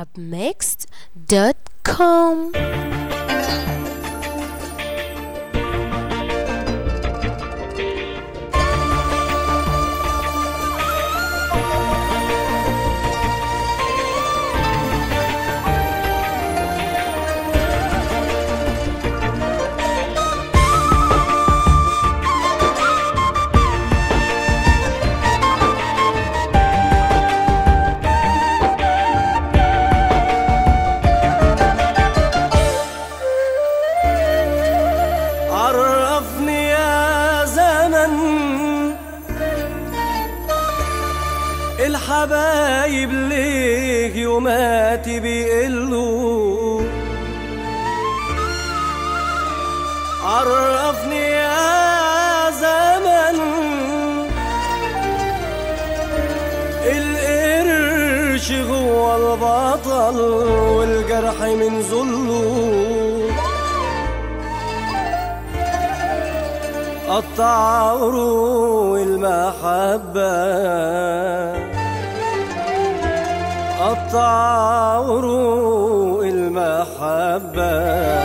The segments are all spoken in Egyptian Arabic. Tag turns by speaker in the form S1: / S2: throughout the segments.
S1: arabmixed.com
S2: عرفني يا زمن الحبايب ليه يوماتي بيقلوا عرفني يا زمن القرش جوا البطل والجرح من ظله قطع عروق المحبة قطع عروق المحبة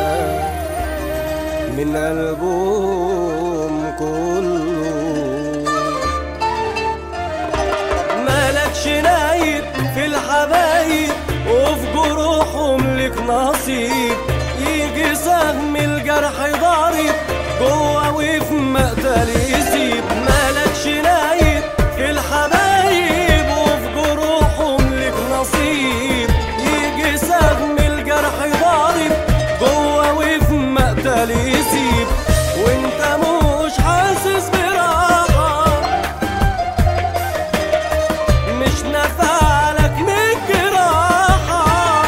S2: من قلبهم كله مالكش نايب في الحبايب وفي جروحهم لك نصيب يجي سهم الجرح ضارب جوه وفي مقتل يسيب مالكش نايب في الحبايب وفي جروحهم لك نصيب يجي سهم الجرح ضارب جوه وفي مقتل يسيب وانت مش حاسس براحه مش نفعلك من الجراحة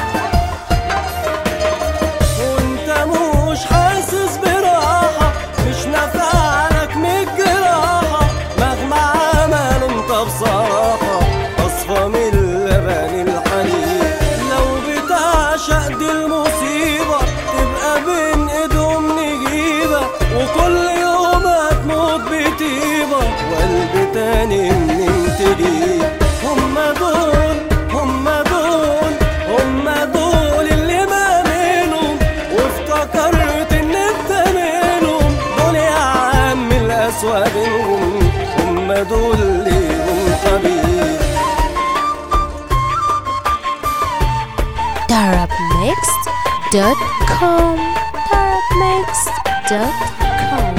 S2: وانت مش حاسس براحة مش نفعلك من الجراحة مهما عمل انت بصراحة اصفى من لبن الحليب لو بتعشق دي المصيبة تبقى بين ايدهم نجيبة وكل يوم هتموت بطيبة وقلب تاني منين تجيب هما دول هما دول هما دول اللي ما منهم وافتكرت ان انت منهم دول يا عم الاسوأ منهم هما دول ليهم حبيب
S1: arabmixed.com arabmixed.com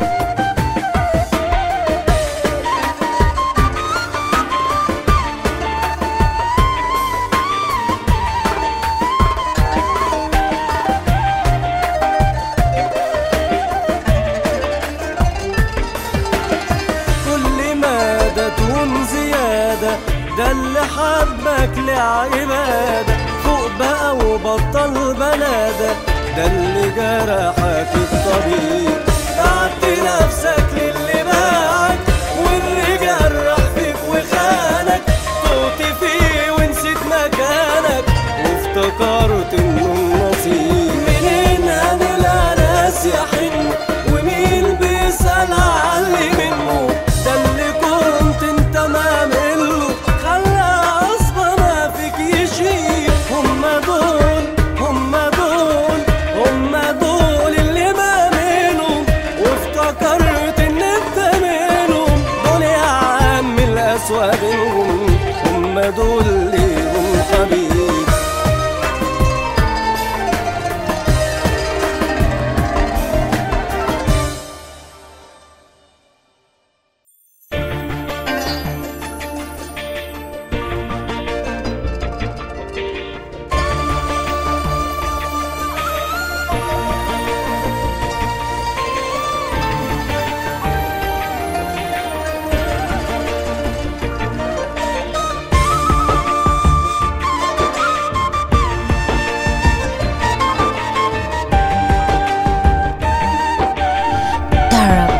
S2: كل ما ده تون زيادة ده اللي حبك لعبادة فوق بقى وبطل بلادة ده اللي جرحك الطبيب بعت نفسك للي باعك واللي جرح فيك وخانك توت فيه ونسيت مكانك وافتكرت انه النصيب منين هنلقى ناس يحن ومين بيسأل علي منه ده اللي كنت انت معمله خلى اصلا ما فيك يشيل هما دول هما دول هما دول اللي ما منهم وافتكرت ان انت منهم دول يا عم الاسوأ منهم هما دول ليهم حبيب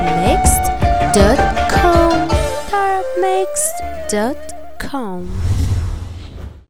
S1: arabmixed.com arabmixed.com